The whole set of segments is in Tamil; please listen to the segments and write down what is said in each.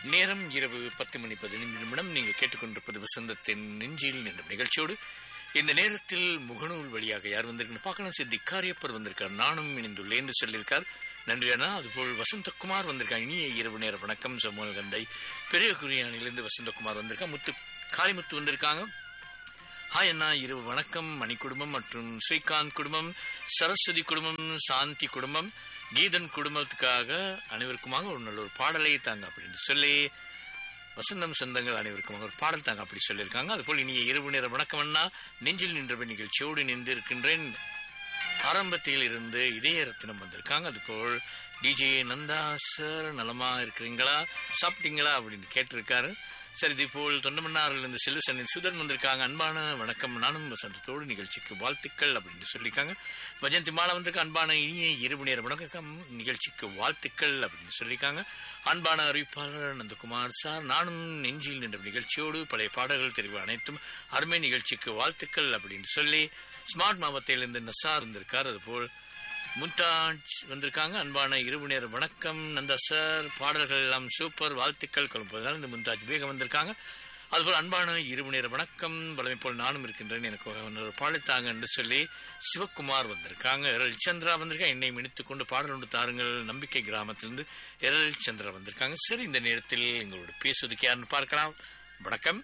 நேரம் இரவு பத்து மணி பதினைந்து நிமிடம் நீங்கள் கேட்டுக்கொண்டிருப்பது வசந்தத்தின் நெஞ்சில் நின்ற நிகழ்ச்சியோடு இந்த நேரத்தில் முகநூல் வழியாக யார் வந்திருக்குன்னு பார்க்கலாம் சித்தி காரியப்பர் வந்திருக்கார் நானும் இணைந்துள்ளேன் என்று சொல்லியிருக்கார் நன்றி அண்ணா அதுபோல் வசந்தகுமார் வந்திருக்காங்க இனிய இரவு நேர வணக்கம் சமூக கந்தை பெரிய குரியானிலிருந்து வசந்தகுமார் வந்திருக்காங்க முத்து காளிமுத்து வந்திருக்காங்க ஹாய் அண்ணா இரவு வணக்கம் மணி குடும்பம் மற்றும் ஸ்ரீகாந்த் குடும்பம் சரஸ்வதி குடும்பம் சாந்தி குடும்பம் கீதன் குடும்பத்துக்காக அனைவருக்குமாக ஒரு நல்ல ஒரு பாடலை தாங்க அப்படின்னு சொல்லி வசந்தம் சொந்தங்கள் அனைவருக்கும் ஒரு பாடல் தாங்க அப்படி சொல்லியிருக்காங்க அதுபோல் இனிய இரவு நேர வணக்கம் அண்ணா நெஞ்சில் நின்ற நிகழ்ச்சியோடு நின்று இருக்கின்றேன் ஆரம்பத்தில் இருந்து இதய ரத்தினம் வந்திருக்காங்க அதுபோல் டிஜே நந்தா சார் நலமா இருக்கிறீங்களா சாப்பிட்டீங்களா அப்படின்னு கேட்டிருக்காரு சரி இதுபோல் தொண்டமன்னாரிலிருந்து செல்லுசனின் சுதன் வந்திருக்காங்க அன்பான வணக்கம் நானும் வசந்தத்தோடு நிகழ்ச்சிக்கு வாழ்த்துக்கள் அப்படின்னு சொல்லியிருக்காங்க வஜந்தி மாலா வந்திருக்க அன்பான இனிய இரவு நேர வணக்கம் நிகழ்ச்சிக்கு வாழ்த்துக்கள் அப்படின்னு சொல்லியிருக்காங்க அன்பான அறிவிப்பாளர் நந்தகுமார் சார் நானும் நெஞ்சில் நின்ற நிகழ்ச்சியோடு பழைய பாடல்கள் தெரிவு அனைத்தும் அருமை நிகழ்ச்சிக்கு வாழ்த்துக்கள் அப்படின்னு சொல்லி ஸ்மார்ட் மாவட்டத்திலிருந்து நசார் வந்திருக்கார் அதுபோல் முன்தாஜ் வந்திருக்காங்க அன்பான இரவு நேர வணக்கம் நந்தா சார் பாடல்கள் எல்லாம் சூப்பர் வாழ்த்துக்கள் கொள்ளும்போதுதான் இந்த முன்தாஜ் பேகம் வந்திருக்காங்க அதுபோல் அன்பான இரவு நேர வணக்கம் பலமை போல் நானும் இருக்கின்றேன் எனக்கு ஒரு பாடத்தாங்க என்று சொல்லி சிவக்குமார் வந்திருக்காங்க எரல் சந்திரா வந்திருக்காங்க என்னை மினித்துக் கொண்டு பாடல் ஒன்று தாருங்கள் நம்பிக்கை கிராமத்திலிருந்து எரல் சந்திரா வந்திருக்காங்க சரி இந்த நேரத்தில் எங்களோட பேசுவதுக்கு யாருன்னு பார்க்கலாம் வணக்கம்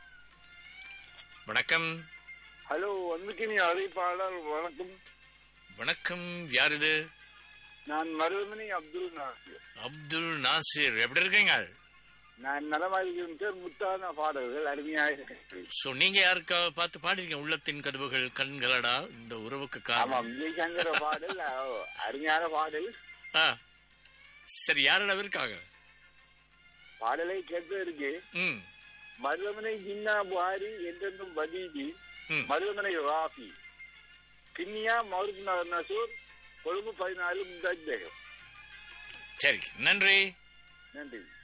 வணக்கம் ஹலோ வந்துக்கினி அறிவிப்பாளர் வணக்கம் வணக்கம் யார் இது நான் மருதமணி அப்துல் நாசிர் அப்துல் நாசிர் எப்படி இருக்கீங்க நான் நலமாயிருக்கிறேன் சார் முத்தான பாடல்கள் அருமையாக இருக்கு. சோ நீங்க யாருக்கா பார்த்து பாடிருக்கீங்க உள்ளத்தின் கதவுகள் கண்களடா இந்த உறவுக்கு காரணம் ஆமாம் விஜயசங்கர பாடல் அஹ், அருமையான பாடல் ஆ. சரி யாரிடம் இருக்காங்க பாடலை கேட்டு இருக்கு ம் மருதமனை ஜின்னா புகாரி என்றென்றும் பதீஜி ம் மருதமனை ராஃபி கிண்ணியா மருது நகர் நசூர் கொழும்பு பதினாலு முந்தாஜ் பேகம் சரி நன்றி நன்றி